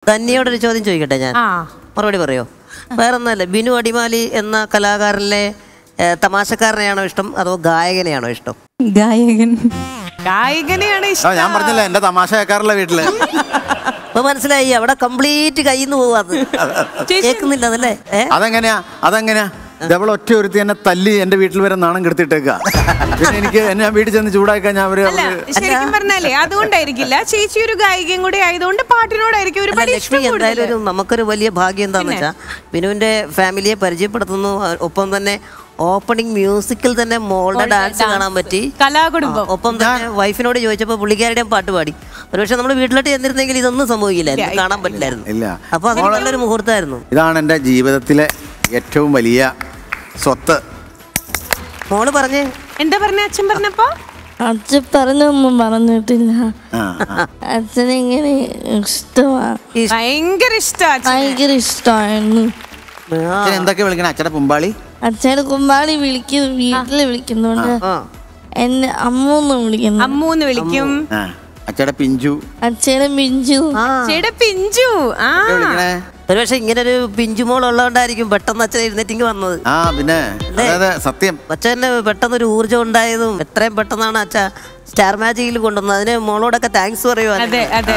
ധന്യയോടൊരു ചോദ്യം ചോദിക്കട്ടെ ഞാൻ ആ മറുപടി പറയോ വേറൊന്നല്ല ബിനു അടിമാലി എന്ന കലാകാരനിലെ ഏ, തമാശക്കാരനെയാണോ ഇഷ്ടം അതോ ഗായകനെയാണോ ഇഷ്ടം ഗായകൻ ഗായകനെയാണ് ആ, ഇഷ്ടം ഞാൻ പറഞ്ഞില്ല എന്റെ തമാശ കേൾക്കാറില്ല വീട്ടില് അപ്പൊ മനസ്സിലായി അവിടെ കംപ്ലീറ്റ് കയ്യിൽ നിന്ന് പോവാത് കേൾക്കുന്നില്ല അതല്ലേ ഏ അതെങ്ങനെയാ അതെങ്ങനെയാ ഇതവൾ ഒറ്റ ഒരുത്തി എന്നെ തല്ലി എന്റെ വീട്ടിൽ വരെ നാണം കെടുത്തിട്ടേക്ക പിന്നെ എനിക്ക് എന്നെ ഞാൻ വീട്ടിൽ ചെന്ന് ചൂടായി കഴിഞ്ഞാൽ അവര് അല്ല അവര് ശരിക്കും പറഞ്ഞാലേ അതുകൊണ്ടായിരിക്കില്ല ചേച്ചി ഒരു ഗായികയും കൂടി ആയതുകൊണ്ട് പാട്ടിനോടായിരിക്കും അല്ല, ഒരുപാട് ലക്ഷ്മി ഇഷ്ടം എന്തായാലും ഒരു കൂടുതൽ. നമുക്കൊരു വലിയ ഭാഗ്യം എന്താന്ന് വെച്ചാൽ ബിനുവിന്റെ ഫാമിലിയെ പരിചയപ്പെടുത്തുന്നു അ- ഒപ്പം തന്നെ ഓപ്പണിംഗ് മ്യൂസിക്കിൽ തന്നെ മോളുടെ ഡാൻസ് കാണാൻ പറ്റി കലാകുടുംബം ആ, ഒപ്പം തന്നെ വൈഫിനോട് ചോദിച്ചപ്പോൾ പുള്ളിക്കാരുടെയും പാട്ട് പാടി ഒരുപക്ഷെ നമ്മൾ വീട്ടിലോട്ട് ചെന്നിരുന്നെങ്കിൽ ഇതൊന്നും സംഭവിക്കില്ലായിരുന്നു കാണാൻ പറ്റില്ലായിരുന്നു ഇല്ല അപ്പൊ അത് നല്ലൊരു മുഹൂർത്തമായിരുന്നു ഇതാണ് എൻ്റെ ജീവിതത്തിലെ ഏറ്റവും വലിയ സ്വത്ത് മോള് പറഞ്ഞേ എന്താ പറഞ്ഞ അച്ഛൻ പറഞ്ഞപ്പോ അച്ഛൻ പറഞ്ഞൊന്നും പറഞ്ഞിട്ടില്ല ആ, ആ. അച്ഛനെങ്ങനെ ഇഷ്ടമാണ് ഭയങ്കര ഇഷ്ടാ അച്ഛന്. ഭയങ്കര ഇഷ്ടമായിരുന്നു അച്ഛൻ എന്തൊക്കെ വിളിക്കണേ അച്ഛൻ്റെ പുമ്പാളി അച്ഛനെ കുമ്പാളി വിളിക്കുന്നു വീട്ടില് വിളിക്കുന്നുണ്ട് ആ എന്നെ അമ്മൂന്ന് വിളിക്കുന്നു അമ്മൂന്ന് വിളിക്കും ആ അച്ഛയുടെ പിഞ്ചു അച്ഛനെ മിഞ്ചു ചേട്ടാ പിഞ്ചു ആ ഒക്കെ വിളിക്കണേ ഒരുപക്ഷെ ഇങ്ങനെ ഒരു പിഞ്ചുമോൾ ഉള്ളതുകൊണ്ടായിരിക്കും പെട്ടെന്ന് അച്ഛൻ എഴുന്നേറ്റിങ് വന്നത് ആ പിന്നെ അതെ അതെ സത്യം അച്ഛന് പെട്ടെന്ന് ഒരു ഊർജ്ജം ഉണ്ടായതും എത്രയും പെട്ടെന്നാണ് അച്ഛ സ്റ്റാർ മാജിക്കിൽ കൊണ്ടുവന്നത് അതിന് മോളോടൊക്കെ താങ്ക്സ് പറയുവാൻ അതെ അതെ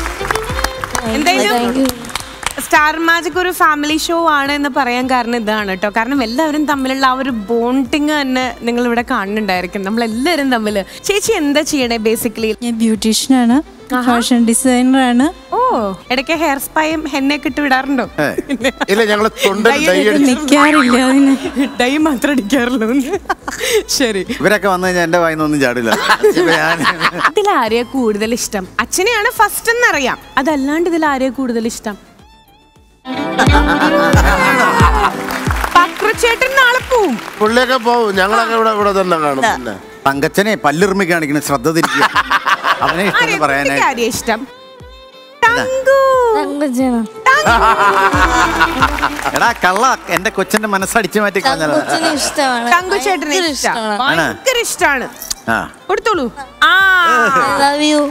എന്തായാലും സ്റ്റാർ മാജിക് ഒരു ഫാമിലി ഷോ ആണ് എന്ന് പറയാൻ കാരണം ഇതാണ് കേട്ടോ കാരണം എല്ലാവരും തമ്മിലുള്ള ആ ഒരു ബോണ്ടിങ് തന്നെ നിങ്ങൾ ഇവിടെ കാണുന്നുണ്ടായിരിക്കും നമ്മൾ എല്ലാവരും തമ്മിൽ ചേച്ചി എന്താ ചെയ്യണേ ബേസിക്കലി ഞാൻ ബ്യൂട്ടീഷ്യനാണ് ഫാഷൻ ഡിസൈനറാണ് ഓ ഇടയ്ക്ക് ഹെയർ സ്പൈയും ഹെന്നൊക്കെ ഇട്ട് വിടാറുണ്ടോ ഇല്ല ഞങ്ങള് തൊണ്ടൻ ഡൈ അടിച്ച് നിൽക്കാറില്ല അതിന് ഡൈ മാത്രം അടിക്കാറുള്ളൂ ശരി ഇവരൊക്കെ വന്നു കഴിഞ്ഞാൽ എൻ്റെ വായിന്ന് ഒന്നും ചാടില്ല ഇപ്പൊ ഞാൻ ഇതിൽ ആരെയാ കൂടുതൽ ഇഷ്ടം അച്ഛനെയാണ് ഫസ്റ്റ് എന്നറിയാം അതല്ലാണ്ട് ഇതിൽ ആരെയാ കൂടുതൽ ഇഷ്ടം പക്രച്ചേട്ടൻ നാളെ പോവും പുള്ളിയൊക്കെ പോവും ഞങ്ങളൊക്കെ ഇവിടെ ഇവിടെ തന്നെ കാണും പിന്നെ തങ്കച്ചനെ പല്ലിറുമി കാണിക്കുന്ന ശ്രദ്ധ തിരിക്കുക അവനെ ഇഷ്ടം ആരെയാ പറയാനായി കുട്ടിക്ക് ആരെയാ ഇഷ്ടം തങ്കു തങ്കച്ചന എടാ കള്ള എന്റെ കൊച്ചന്റെ മനസ്സടിച്ചു മാറ്റി കളഞ്ഞാ തങ്കച്ചനെ ഇഷ്ടമാണ് തങ്കു ചേട്ടനെ ഭയങ്കര ഇഷ്ടം ഇഷ്ടമാണ് ഭയങ്കര ഇഷ്ടാണ് ആ കൊടുത്തോളൂ ആ love you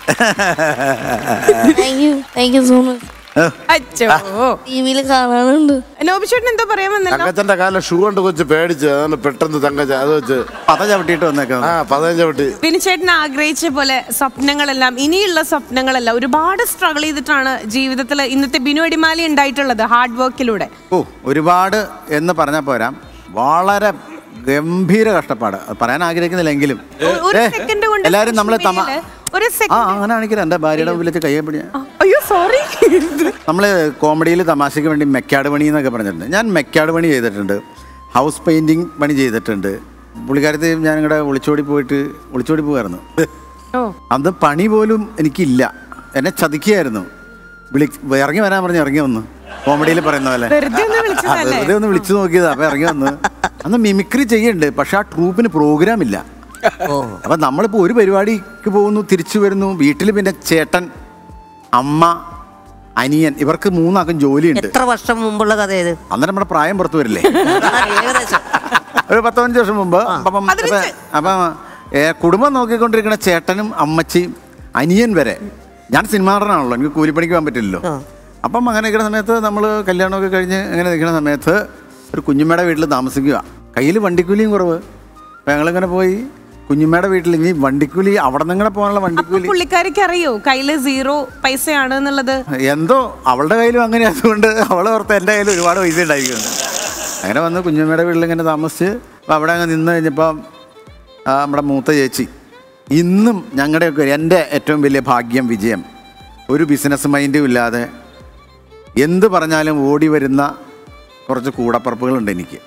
thank you thank you so much അച്ഛോ ടി വിയിൽ കാണാറുണ്ട് നോബി ചേട്ടൻ എന്തോ പറയാൻ വന്നല്ലോ തങ്കച്ചന്റെ കാലം ഷൂ കൊണ്ട് കൊച്ച് പേടിച്ച് അതാണ് പെട്ടെന്ന് തങ്കച്ച അത് വെച്ച് പത ചവിട്ടിയിട്ട് വന്നേക്കാം ആ പതിനഞ്ച് വിട്ട് പിന്നെ ചേട്ടൻ ആഗ്രഹിച്ച പോലെ സ്വപ്നങ്ങളെല്ലാം ഇനിയുള്ള സ്വപ്നങ്ങളെല്ലാം ഒരുപാട് സ്ട്രഗിൾ ചെയ്തിട്ടാണ് ജീവിതത്തിൽ ഇന്നത്തെ ബിനു അടിമാലി ഉണ്ടായിട്ടുള്ളത് ഹാർഡ് വർക്കിലൂടെ ഓ ഒരുപാട് എന്ന് പറഞ്ഞാൽ പോരാ വളരെ ഗംഭീര കഷ്ടപ്പാട് അത് പറയാൻ ആഗ്രഹിക്കുന്നില്ലെങ്കിലും ഒ- ഒരു ഏ, സെക്കൻഡ് കൊണ്ട് എല്ലാരും നമ്മളെ തമ social media ല് ഒരു ആ സെക്കൻഡ് അങ്ങനെ കാണിക്കില്ല എന്റെ ഭാര്യയുടെ മുമ്പിൽ വെച്ച് കയ്യെ പിടിയാ അയ്യോ സോറി നമ്മള് കോമഡിയിൽ തമാശയ്ക്ക് വേണ്ടി മെക്കാട് പണി എന്നൊക്കെ പറഞ്ഞിട്ടുണ്ട് ഞാൻ മെക്കാട് പണി ചെയ്തിട്ടുണ്ട് ഹൗസ് പെയിന്റിങ് പണി ചെയ്തിട്ടുണ്ട് പുള്ളിക്കാരത്തെ ഞാൻ ഇങ്ങടെ ഒളിച്ചോടി പോയിട്ട് ഒളിച്ചോടി പോകായിരുന്നു ഓ അന്ന് പണി പോലും എനിക്കില്ല എന്നെ ചതിക്കുകയായിരുന്നു വിളി ഇറങ്ങി വരാൻ പറഞ്ഞ് ഇറങ്ങി വന്നു കോമഡിയിൽ പറയുന്ന പോലെ വെറുതെ ഒന്ന് ആ, വിളിച്ചതല്ലേ വെറുതെ ഒന്ന് വിളിച്ചു നോക്കിയതാ അപ്പൊ ഇറങ്ങി വന്ന് അന്ന് മിമിക്രി ചെയ്യുന്നുണ്ട് പക്ഷെ ആ ട്രൂപ്പിന് പ്രോഗ്രാം ഇല്ല അപ്പൊ നമ്മളിപ്പോ ഒരു പരിപാടിക്ക് പോകുന്നു തിരിച്ചു വരുന്നു വീട്ടിൽ പിന്നെ ചേട്ടൻ അമ്മ അനിയൻ ഇവർക്ക് മൂന്നാക്കും ജോലിയുണ്ട് എത്ര വർഷം മുമ്പുള്ള കഥ ഇത് അന്നേരം നമ്മുടെ പ്രായം പുറത്തു വരില്ലേ ഏകദേശം ഒരു പത്ത് പതിനഞ്ച് വർഷം മുമ്പ് അപ്പം പതിനഞ്ച്. ഇപ്പൊ- അപ്പം ഏ, കുടുംബം നോക്കിക്കൊണ്ടിരിക്കുന്ന ചേട്ടനും അമ്മച്ചിയും അനിയൻ വരെ ഞാൻ സിനിമാടനാണല്ലോ എനിക്ക് കൂലിപ്പണിക്ക് പോകാൻ പറ്റില്ലല്ലോ അപ്പം അങ്ങനെ നിൽക്കുന്ന സമയത്ത് നമ്മൾ കല്യാണമൊക്കെ കഴിഞ്ഞ് അങ്ങനെ നിൽക്കുന്ന സമയത്ത് ഒരു കുഞ്ഞുമ്മയുടെ വീട്ടിൽ താമസിക്കുക കയ്യിൽ വണ്ടിക്കൂലിയും കുറവ് അപ്പം ഞങ്ങളിങ്ങനെ പോയി കുഞ്ഞുമ്മയുടെ വീട്ടിൽ ഇനി വണ്ടിക്കൂലി അവിടെ നിന്ന് ഇങ്ങനെ പോകാനുള്ള അപ്പൊ വണ്ടിക്കൂലി പുള്ളിക്കാരിക്ക് അറിയോ കയ്യില് സീറോ പൈസയാണ് എന്നുള്ളത് എന്തോ അവളുടെ കയ്യിലും അങ്ങനെ അതുകൊണ്ട് അവളെ ഓർത്ത് എൻ്റെ കയ്യിൽ ഒരുപാട് പൈസ ഉണ്ടായിരിക്കുന്നുണ്ട് അങ്ങനെ വന്ന് കുഞ്ഞമ്മയുടെ വീട്ടിൽ ഇങ്ങനെ താമസിച്ച് അപ്പോൾ അവിടെ അങ്ങ് നിന്ന് കഴിഞ്ഞപ്പോൾ ആ, നമ്മുടെ മൂത്ത ചേച്ചി ഇന്നും ഞങ്ങളുടെയൊക്കെ എൻ്റെ ഏറ്റവും വലിയ ഭാഗ്യം വിജയം ഒരു ബിസിനസ് മൈൻഡും ഇല്ലാതെ എന്ത് പറഞ്ഞാലും ഓടി വരുന്ന കുറച്ച് കൂടപ്പറപ്പുകളുണ്ട് എനിക്ക്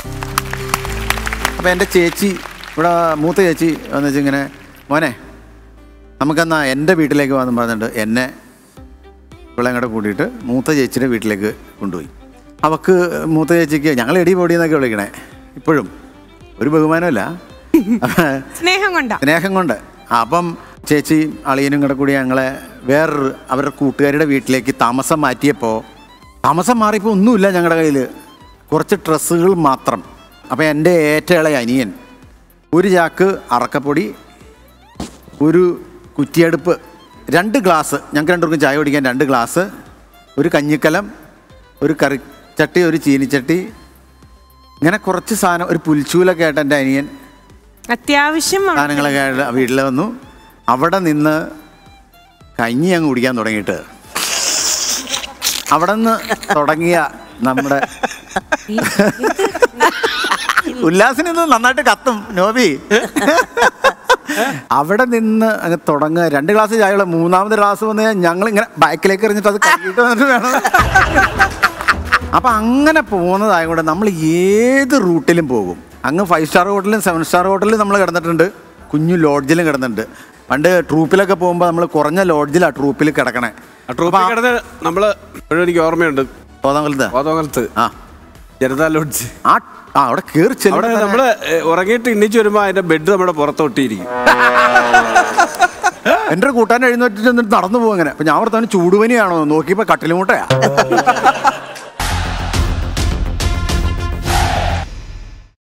അപ്പോൾ എൻ്റെ ചേച്ചി ഇവിടെ മൂത്ത ചേച്ചി എന്ന് വെച്ചാൽ ഇങ്ങനെ മോനെ നമുക്കെന്നാ എൻ്റെ വീട്ടിലേക്ക് വന്ന് പറഞ്ഞിട്ട് എന്നെ ഇവളെ കൂടെ കൂട്ടിയിട്ട് മൂത്ത ചേച്ചിയുടെ വീട്ടിലേക്ക് കൊണ്ടുപോയി അവക്ക് മൂത്ത ചേച്ചിക്ക് ഞങ്ങൾ എടി പൊടി എന്നൊക്കെ വിളിക്കണേ ഇപ്പോഴും ഒരു ബഹുമാനമില്ല സ്നേഹം കൊണ്ടാ സ്നേഹം കൊണ്ട് അപ്പം ചേച്ചി അളിയനും കൂടെ കൂടി ഞങ്ങളെ വേറൊരു അവരുടെ കൂട്ടുകാരുടെ വീട്ടിലേക്ക് താമസം മാറ്റിയപ്പോൾ താമസം മാറിയപ്പോൾ ഒന്നുമില്ല ഞങ്ങളുടെ കയ്യിൽ കുറച്ച് ഡ്രസ്സുകൾ മാത്രം അപ്പം എൻ്റെ ഏറ്റയിളയ അനിയൻ ഒരു ചാക്ക് അറക്കപ്പൊടി ഒരു കുറ്റിയടുപ്പ് രണ്ട് ഗ്ലാസ് ഞങ്ങൾക്ക് രണ്ടുപേർക്കും ചായ കുടിക്കാൻ രണ്ട് ഗ്ലാസ് ഒരു കഞ്ഞിക്കലം ഒരു കറിച്ചട്ടി ഒരു ചീനിച്ചട്ടി ഇങ്ങനെ കുറച്ച് സാധനം ഒരു പുൽച്ചൂലൊക്കെ ആയിട്ട് എൻ്റെ അനിയൻ അത്യാവശ്യം സാധനങ്ങളൊക്കെ ആയിട്ട് വീട്ടിൽ വന്നു അവിടെ നിന്ന് കഞ്ഞി അങ്ങ് കുടിക്കാൻ തുടങ്ങിയിട്ട് അവിടെ നിന്ന് തുടങ്ങിയ നമ്മുടെ ഉല്ലാസിന് ഇന്ന് നന്നായിട്ട് കത്തും നോബി അവിടെ നിന്ന് അങ്ങ് തുടങ്ങുക രണ്ട് ഗ്ലാസ് ചായയുള്ള മൂന്നാമത് ഗ്ലാസ് വന്ന് ഞങ്ങൾ ഇങ്ങനെ ബാക്കിലേക്ക് എറിഞ്ഞിട്ട് അത് കഴുകിയിട്ട് വന്നിട്ട് വേണം അപ്പൊ അങ്ങനെ പോകുന്നതായതുകൊണ്ട് നമ്മൾ ഏത് റൂട്ടിലും പോകും അങ്ങ് ഫൈവ് സ്റ്റാർ ഹോട്ടലും സെവൻ സ്റ്റാർ ഹോട്ടലിലും നമ്മൾ കിടന്നിട്ടുണ്ട് കുഞ്ഞു ലോഡ്ജിലും കിടന്നിട്ടുണ്ട് പണ്ട് ട്രൂപ്പിലൊക്കെ പോകുമ്പോൾ നമ്മൾ കുറഞ്ഞ ലോഡ്ജിലാണ് ട്രൂപ്പിൽ കിടക്കണേ ആ ട്രോഫി കിടന്ന് നമ്മള് ഇപ്പോഴും എനിക്ക് ഓർമ്മയുണ്ട് തോന്നങ്കലത്ത് കോതോങ്ങലത്ത് ആ ജനതാ ലോഡ്ജ് ആ ആ അവിടെ കയറി അവിടെ ചെല്ലുമ്പോൾ നമ്മള് ഏ, ഉറങ്ങിയിട്ട് എണ്ണിച്ച് വരുമ്പോ അതിന്റെ ബെഡ് നമ്മുടെ പുറത്തൊട്ടിയിരിക്കും എൻ്റെ ഒരു കൂട്ടാൻ എഴുന്നേറ്റ് ചെന്നിട്ട് നടന്നു പോകും ഇങ്ങനെ അപ്പൊ ഞാൻ ഓർത്തവന് ചൂടുപനിയാണോ നോക്കിയപ്പോ കട്ടിലുമുട്ടയാ